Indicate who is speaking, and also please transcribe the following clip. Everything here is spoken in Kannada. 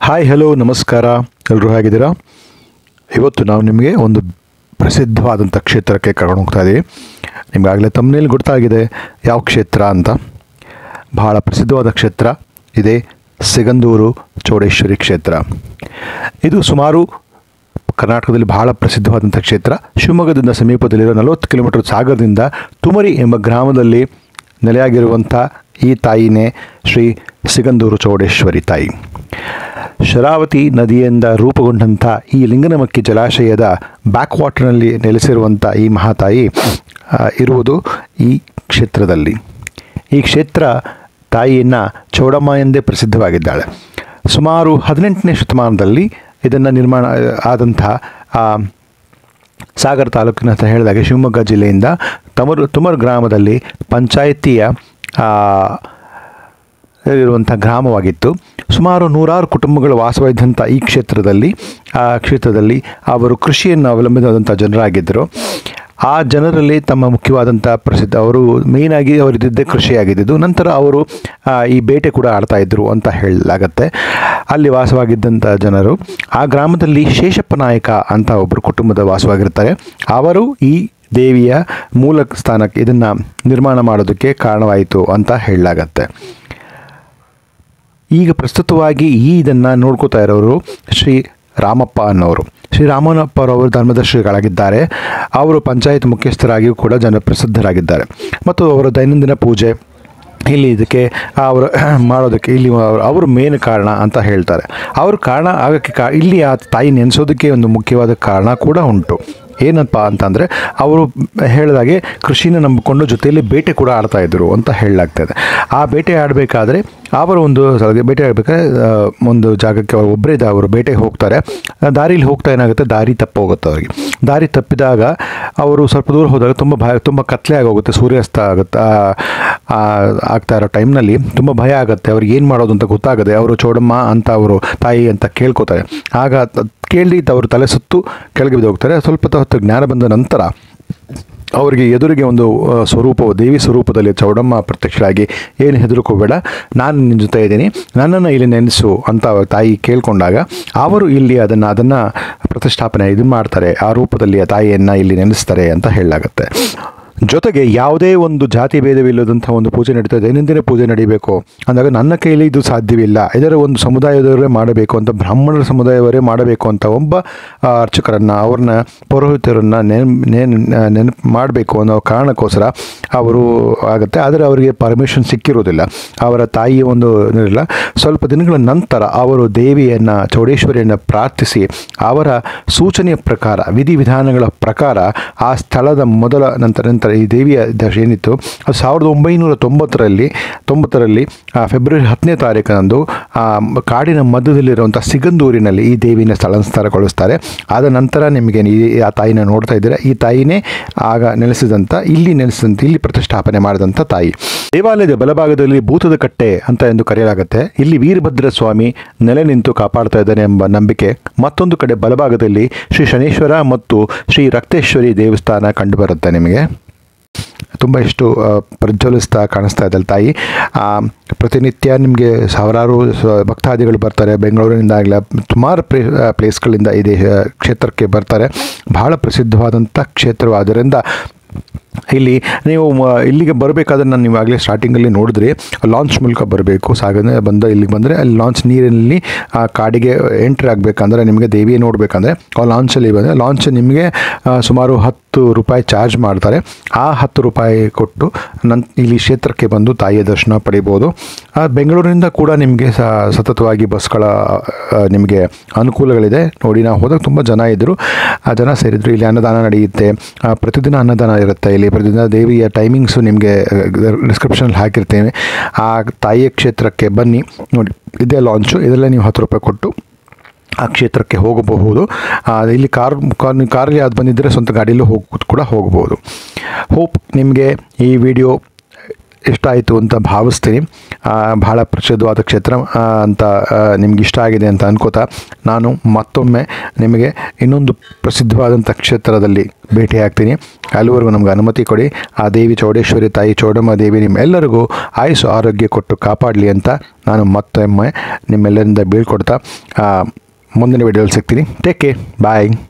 Speaker 1: ಹಾಯ್ ಹಲೋ ನಮಸ್ಕಾರ ಎಲ್ಲರೂ ಹೇಗಿದ್ದೀರಾ ಇವತ್ತು ನಾವು ನಿಮಗೆ ಒಂದು ಪ್ರಸಿದ್ಧವಾದಂಥ ಕ್ಷೇತ್ರಕ್ಕೆ ಕರ್ಕೊಂಡು ಹೋಗ್ತಾ ಇದ್ದೀವಿ ನಿಮಗಾಗಲೇ ತಮ್ಮನೇಲಿ ಗೊತ್ತಾಗಿದೆ ಯಾವ ಕ್ಷೇತ್ರ ಅಂತ ಬಹಳ ಪ್ರಸಿದ್ಧವಾದ ಕ್ಷೇತ್ರ ಇದೆ ಸಿಗಂದೂರು ಚೌಡೇಶ್ವರಿ ಕ್ಷೇತ್ರ ಇದು ಸುಮಾರು ಕರ್ನಾಟಕದಲ್ಲಿ ಬಹಳ ಪ್ರಸಿದ್ಧವಾದಂಥ ಕ್ಷೇತ್ರ ಶಿವಮೊಗ್ಗದಿಂದ ಸಮೀಪದಲ್ಲಿರೋ ನಲವತ್ತು ಕಿಲೋಮೀಟರ್ ಸಾಗರದಿಂದ ತುಮರಿ ಎಂಬ ಗ್ರಾಮದಲ್ಲಿ ನೆಲೆಯಾಗಿರುವಂಥ ಈ ತಾಯಿನೇ ಶ್ರೀ ಸಿಗಂದೂರು ಚೌಡೇಶ್ವರಿ ತಾಯಿ ಶರಾವತಿ ನದಿಯಿಂದ ರೂಪುಗೊಂಡಂಥ ಈ ಲಿಂಗನಮಕ್ಕಿ ಜಲಾಶಯದ ಬ್ಯಾಕ್ ವಾಟರ್ನಲ್ಲಿ ನೆಲೆಸಿರುವಂಥ ಈ ಮಹಾತಾಯಿ ಆ, ಇರುವುದು ಈ ಕ್ಷೇತ್ರದಲ್ಲಿ ಈ ಕ್ಷೇತ್ರ ತಾಯಿಯನ್ನು ಚೌಡಮ್ಮ ಎಂದೇ ಪ್ರಸಿದ್ಧವಾಗಿದ್ದಾಳೆ ಸುಮಾರು ಹದಿನೆಂಟನೇ ಶತಮಾನದಲ್ಲಿ ಇದನ್ನು ನಿರ್ಮಾಣ ಆದಂಥ ಆ, ಸಾಗರ ತಾಲೂಕಿನ ಅಂತ ಹೇಳಿದಾಗ ಶಿವಮೊಗ್ಗ ಜಿಲ್ಲೆಯಿಂದ ತಮರು ತುಮರ್ ಗ್ರಾಮದಲ್ಲಿ ಪಂಚಾಯಿತಿಯ ಆ, ಇರುವಂಥ ಗ್ರಾಮವಾಗಿತ್ತು ಸುಮಾರು ನೂರಾರು ಕುಟುಂಬಗಳು ವಾಸವಾಗಿದ್ದಂಥ ಈ ಕ್ಷೇತ್ರದಲ್ಲಿ ಆ ಕ್ಷೇತ್ರದಲ್ಲಿ ಅವರು ಕೃಷಿಯನ್ನು ಅವಲಂಬಿತವಾದಂಥ ಜನರಾಗಿದ್ದರು ಆ ಜನರಲ್ಲಿ ತಮ್ಮ ಮುಖ್ಯವಾದಂಥ ಪ್ರಸಿದ್ಧ ಅವರು ಮೇಯ್ನಾಗಿ ಅವರಿದ್ದೇ ಕೃಷಿಯಾಗಿದ್ದು ನಂತರ ಅವರು ಆ, ಈ ಬೇಟೆ ಕೂಡ ಆಡ್ತಾ ಇದ್ದರು ಅಂತ ಹೇಳಲಾಗತ್ತೆ ಅಲ್ಲಿ ವಾಸವಾಗಿದ್ದಂಥ ಜನರು ಆ ಗ್ರಾಮದಲ್ಲಿ ಶೇಷಪ್ಪ ನಾಯಕ ಅಂತ ಒಬ್ಬರು ಕುಟುಂಬದ ವಾಸವಾಗಿರ್ತಾರೆ ಅವರು ಈ ದೇವಿಯ ಮೂಲ ಸ್ಥಾನಕ್ಕೆ ಇದನ್ನು ನಿರ್ಮಾಣ ಮಾಡೋದಕ್ಕೆ ಕಾರಣವಾಯಿತು ಅಂತ ಹೇಳಲಾಗತ್ತೆ ಈಗ ಪ್ರಸ್ತುತವಾಗಿ ಈ ಇದನ್ನು ನೋಡ್ಕೋತಾ ಇರೋರು ಶ್ರೀ ರಾಮಪ್ಪ ಅನ್ನೋರು ಶ್ರೀ ರಾಮನಪ್ಪರವರು ಧರ್ಮದರ್ಶಿಗಳಾಗಿದ್ದಾರೆ ಅವರು ಪಂಚಾಯತ್ ಮುಖ್ಯಸ್ಥರಾಗಿಯೂ ಕೂಡ ಜನ ಪ್ರಸಿದ್ಧರಾಗಿದ್ದಾರೆ ಮತ್ತು ಅವರ ದೈನಂದಿನ ಪೂಜೆ ಇಲ್ಲಿ ಇದಕ್ಕೆ ಅವರು ಮಾಡೋದಕ್ಕೆ ಇಲ್ಲಿ ಅವರು- ಅವರು ಮೇನ್ ಕಾರಣ ಅಂತ ಹೇಳ್ತಾರೆ ಅವರು ಕಾರಣ ಆಗೋಕ್ಕೆ ಕಾ ಇಲ್ಲಿ ಆ ತಾಯಿ ನೆನೆಸೋದಕ್ಕೆ ಒಂದು ಮುಖ್ಯವಾದ ಕಾರಣ ಕೂಡ ಉಂಟು ಏನಪ್ಪ ಅಂತಂದರೆ ಅವರು ಹೇಳಿದಾಗೆ ಕೃಷಿನ ನಂಬಿಕೊಂಡು ಜೊತೆಯಲ್ಲಿ ಬೇಟೆ ಕೂಡ ಆಡ್ತಾ ಇದ್ರು ಅಂತ ಹೇಳಲಾಗ್ತದೆ ಆ ಬೇಟೆ ಆಡಬೇಕಾದ್ರೆ ಅವರ ಒಂದು ಸ್ಥಳಕ್ಕೆ ಬೇಟೆ ಆಡಬೇಕಾದ್ರೆ ಆ, ಒಂದು ಜಾಗಕ್ಕೆ ಅವರು ಒಬ್ಬರೇ ಅವರು ಬೇಟೆಗೆ ಹೋಗ್ತಾರೆ ದಾರಿಲಿ ಹೋಗ್ತಾ ಏನಾಗುತ್ತೆ ದಾರಿ ತಪ್ಪು ಹೋಗುತ್ತೆ ಅವರಿಗೆ ದಾರಿ ತಪ್ಪಿದಾಗ ಅವರು ಸ್ವಲ್ಪ ದೂರ ಹೋದಾಗ ತುಂಬ ಭಯ ತುಂಬ ಕತ್ಲೆ ಆಗೋಗುತ್ತೆ ಸೂರ್ಯಾಸ್ತ ಆಗುತ್ತೆ ಆ- ಆ- ಆಗ್ತಾ ಇರೋ ಟೈಮ್ನಲ್ಲಿ ತುಂಬ ಭಯ ಆಗುತ್ತೆ ಅವ್ರಿಗೆ ಏನು ಮಾಡೋದು ಅಂತ ಗೊತ್ತಾಗದೆ ಅವರು ಚೌಡಮ್ಮ ಅಂತ ಅವರು ತಾಯಿ ಅಂತ ಕೇಳ್ಕೊತಾರೆ ಆಗ ತ- ಕೇಳಿ ಅವರು ತಲೆ ಸುತ್ತು ಕೆಳಗೆ ಬಿದ್ದು ಹೋಗ್ತಾರೆ ಸ್ವಲ್ಪ ಹೊತ್ತು ಜ್ಞಾನ ಬಂದ ನಂತರ ಅವರಿಗೆ ಎದುರಿಗೆ ಒಂದು ಆ, ಸ್ವರೂಪವು ದೇವಿ ಸ್ವರೂಪದಲ್ಲಿ ಚೌಡಮ್ಮ ಪ್ರತ್ಯಕ್ಷರಾಗಿ ಏನು ಹೆದರ್ಕೋಬೇಡ ನಾನು ನಿನ್ನ ಜೊತೆ ಇದ್ದೀನಿ ನನ್ನನ್ನು ಇಲ್ಲಿ ನೆನೆಸು ಅಂತ ಅವ್ರ ತಾಯಿ ಕೇಳ್ಕೊಂಡಾಗ ಅವರು ಇಲ್ಲಿ ಅದನ್ನು ಅದನ್ನು ಪ್ರತಿಷ್ಠಾಪನೆ ಇದು ಮಾಡ್ತಾರೆ ಆ ರೂಪದಲ್ಲಿ ಆ ತಾಯಿಯನ್ನು ಇಲ್ಲಿ ನೆನೆಸ್ತಾರೆ ಅಂತ ಹೇಳಲಾಗತ್ತೆ ಜೊತೆಗೆ ಯಾವುದೇ ಒಂದು ಜಾತಿ ಭೇದವಿಲ್ಲದಂಥ ಒಂದು ಪೂಜೆ ನಡೀತದೆ ದೈನಂದಿನ ಪೂಜೆ ನಡೀಬೇಕು ಅಂದಾಗ ನನ್ನ ಕೈಲಿ ಇದು ಸಾಧ್ಯವಿಲ್ಲ ಇದರ ಒಂದು ಸಮುದಾಯದವರೇ ಮಾಡಬೇಕು ಅಂತ ಬ್ರಾಹ್ಮಣರ ಸಮುದಾಯವರೇ ಮಾಡಬೇಕು ಅಂತ ಒಬ್ಬ ಆ, ಅರ್ಚಕರನ್ನು ಅವ್ರನ್ನ ಪುರೋಹಿತರನ್ನು ನೆನ್ ನೆನ್ ನೆನಪು ಮಾಡಬೇಕು ಅನ್ನೋ ಕಾರಣಕ್ಕೋಸ್ಕರ ಅವರು ಆಗುತ್ತೆ ಆದರೆ ಅವರಿಗೆ ಪರ್ಮಿಷನ್ ಸಿಕ್ಕಿರೋದಿಲ್ಲ ಅವರ ತಾಯಿಯ ಒಂದು ಇದಿಲ್ಲ ಸ್ವಲ್ಪ ದಿನಗಳ ನಂತರ ಅವರು ದೇವಿಯನ್ನು ಚೌಡೇಶ್ವರಿಯನ್ನು ಪ್ರಾರ್ಥಿಸಿ ಅವರ ಸೂಚನೆಯ ಪ್ರಕಾರ ವಿಧಿವಿಧಾನಗಳ ಪ್ರಕಾರ ಆ ಸ್ಥಳದ ಮೊದಲ ನಂತರ ನಂತರ ಈ ದೇವಿಯ ದ- ಏನಿತ್ತು ಅದು ಸಾವಿರದ ಒಂಬೈನೂರ ತೊಂಬತ್ತರಲ್ಲಿ ತೊಂಬತ್ತರಲ್ಲಿ ಆ, ಫೆಬ್ರವರಿ ಹತ್ತನೇ ತಾರೀಕಂದು ಆ ಮ- ಕಾಡಿನ ಮಧ್ಯದಲ್ಲಿರುವಂಥ ಸಿಗಂದೂರಿನಲ್ಲಿ ಈ ದೇವಿನ ಸ್ಥಳಾಂತರಗೊಳಿಸ್ತಾರೆ ಆದ ನಂತರ ನಿಮಗೆ ಈ ಆ ತಾಯಿನ ನೋಡ್ತಾ ಇದ್ದೀರಾ ಈ ತಾಯಿನೇ ಆಗ ನೆಲೆಸಿದಂಥ ಇಲ್ಲಿ ನೆಲೆಸಿದಂಥ ಇಲ್ಲಿ ಪ್ರತಿಷ್ಠಾಪನೆ ಮಾಡಿದಂಥ ತಾಯಿ ದೇವಾಲಯದ ಬಲಭಾಗದಲ್ಲಿ ಭೂತದ ಕಟ್ಟೆ ಅಂತ ಎಂದು ಕರೆಯಲಾಗುತ್ತೆ ಇಲ್ಲಿ ವೀರಭದ್ರ ಸ್ವಾಮಿ ನೆಲೆ ನಿಂತು ಕಾಪಾಡ್ತಾ ಇದ್ದಾನೆ ಎಂಬ ನಂಬಿಕೆ ಮತ್ತೊಂದು ಕಡೆ ಬಲಭಾಗದಲ್ಲಿ ಶ್ರೀ ಶನೇಶ್ವರ ಮತ್ತು ಶ್ರೀ ರಕ್ತೇಶ್ವರಿ ದೇವಸ್ಥಾನ ಕಂಡುಬರುತ್ತೆ ನಿಮಗೆ ತುಂಬ ಇಷ್ಟು ಆ, ಪ್ರಜ್ವಲಿಸ್ತಾ ಕಾಣಿಸ್ತಾ ಇದ್ದಲ್ಲ ತಾಯಿ ಆ, ಪ್ರತಿನಿತ್ಯ ನಿಮಗೆ ಸಾವಿರಾರು ಸ- ಭಕ್ತಾದಿಗಳು ಬರ್ತಾರೆ ಬೆಂಗಳೂರಿನಿಂದ ಆಗಲಿ ಸುಮಾರು ಪ್ಲೇ ಪ್ಲೇಸ್ಗಳಿಂದ ಇದೆ ಆ, ಕ್ಷೇತ್ರಕ್ಕೆ ಬರ್ತಾರೆ ಬಹಳ ಪ್ರಸಿದ್ಧವಾದಂಥ ಕ್ಷೇತ್ರವಾದ್ದರಿಂದ ಇಲ್ಲಿ ನೀವು ಮ- ಇಲ್ಲಿಗೆ ಬರಬೇಕಾದ್ರೆ ನಾನು ನೀವು ಆಗಲೇ ಸ್ಟಾರ್ಟಿಂಗಲ್ಲಿ ನೋಡಿದ್ರಿ ಲಾಂಚ್ ಮೂಲಕ ಬರಬೇಕು ಸಾಗನೆ ಬಂದ ಇಲ್ಲಿಗೆ ಬಂದರೆ ಅಲ್ಲಿ ಲಾಂಚ್ ನೀರಿನಲ್ಲಿ ಆ ಕಾಡಿಗೆ ಎಂಟ್ರಿ ಆಗಬೇಕಂದ್ರೆ ನಿಮಗೆ ದೇವಿയെ ನೋಡಬೇಕಂದ್ರೆ ಆ ಲಾಂಚಲ್ಲಿ ಬಂದರೆ ಲಾಂಚ್ ನಿಮಗೆ ಆ, ಸುಮಾರು ಹತ್ತು ರೂಪಾಯಿ ಚಾರ್ಜ್ ಮಾಡ್ತಾರೆ ಆ ಹತ್ತು ರೂಪಾಯಿ ಕೊಟ್ಟು ನನ್ ಇಲ್ಲಿ ಕ್ಷೇತ್ರಕ್ಕೆ ಬಂದು ತಾಯಿಯ ದರ್ಶನ ಪಡಿಬೋದು ಆ, ಬೆಂಗಳೂರಿನಿಂದ ಕೂಡ ನಿಮಗೆ ಸ ಸತತವಾಗಿ ಬಸ್ಗಳ ಆ, ನಿಮಗೆ ಅನುಕೂಲಗಳಿದೆ ನೋಡಿ ನಾವು ಹೋದಾಗ ತುಂಬ ಜನ ಇದ್ದರು ಆ ಜನ ಸೇರಿದ್ರು ಇಲ್ಲಿ ಅನ್ನದಾನ ನಡೆಯುತ್ತೆ ಆ, ಪ್ರತಿದಿನ ಅನ್ನದಾನ ಇರುತ್ತೆ ಇಲ್ಲಿ ಪ್ರತಿದಿನ ದೇವಿಯ ಟೈಮಿಂಗ್ಸು ನಿಮಗೆ ಡಿಸ್ಕ್ರಿಪ್ಷನಲ್ಲಿ ಹಾಕಿರ್ತೀನಿ ಆ ತಾಯಿಯ ಕ್ಷೇತ್ರಕ್ಕೆ ಬನ್ನಿ ನೋಡಿ ಇದೇ ಲಾಂಚು ಇದರಲ್ಲೇ ನೀವು ಹತ್ತು ರೂಪಾಯಿ ಕೊಟ್ಟು ಆ ಕ್ಷೇತ್ರಕ್ಕೆ ಹೋಗಬಹುದು ಆ, ಇಲ್ಲಿ ಕಾರ್ ಕಾರ್ ನೀವು ಕಾರಲ್ಲಿ ಅದು ಬಂದಿದ್ದರೆ ಸ್ವಂತ ಗಾಡಿಯಲ್ಲೂ ಹೋಗಿ ಕೂಡ ಹೋಗ್ಬೋದು ಹೋಪ್ ನಿಮಗೆ ಈ ವಿಡಿಯೋ ಇಷ್ಟ ಆಯಿತು ಅಂತ ಭಾವಿಸ್ತೀನಿ ಆ, ಬಹಳ ಪ್ರಸಿದ್ಧವಾದ ಕ್ಷೇತ್ರ ಆ, ಅಂತ ನಿಮ್ಗೆ ಇಷ್ಟ ಆಗಿದೆ ಅಂತ ಅನ್ಕೋತಾ ನಾನು ಮತ್ತೊಮ್ಮೆ ನಿಮಗೆ ಇನ್ನೊಂದು ಪ್ರಸಿದ್ಧವಾದಂಥ ಕ್ಷೇತ್ರದಲ್ಲಿ ಭೇಟಿ ಆಗ್ತೀನಿ ಅಲ್ಲಿವರೆಗೂ ನಮ್ಗೆ ಅನುಮತಿ ಕೊಡಿ ಆ ದೇವಿ ಚೌಡೇಶ್ವರಿ ತಾಯಿ ಚೌಡಮ್ಮ ದೇವಿ ನಿಮ್ಮೆಲ್ಲರಿಗೂ ಆಯುಸ್ಸು ಆರೋಗ್ಯ ಕೊಟ್ಟು ಕಾಪಾಡಲಿ ಅಂತ ನಾನು ಮತ್ತೊಮ್ಮೆ ನಿಮ್ಮೆಲ್ಲರಿಂದ ಬೀಳ್ಕೊಡ್ತಾ ಆ, ಮುಂದಿನ ವಿಡಿಯೋಲಿ ಸಿಗ್ತೀನಿ ಟೇಕ್ ಕೇರ್ ಬಾಯ್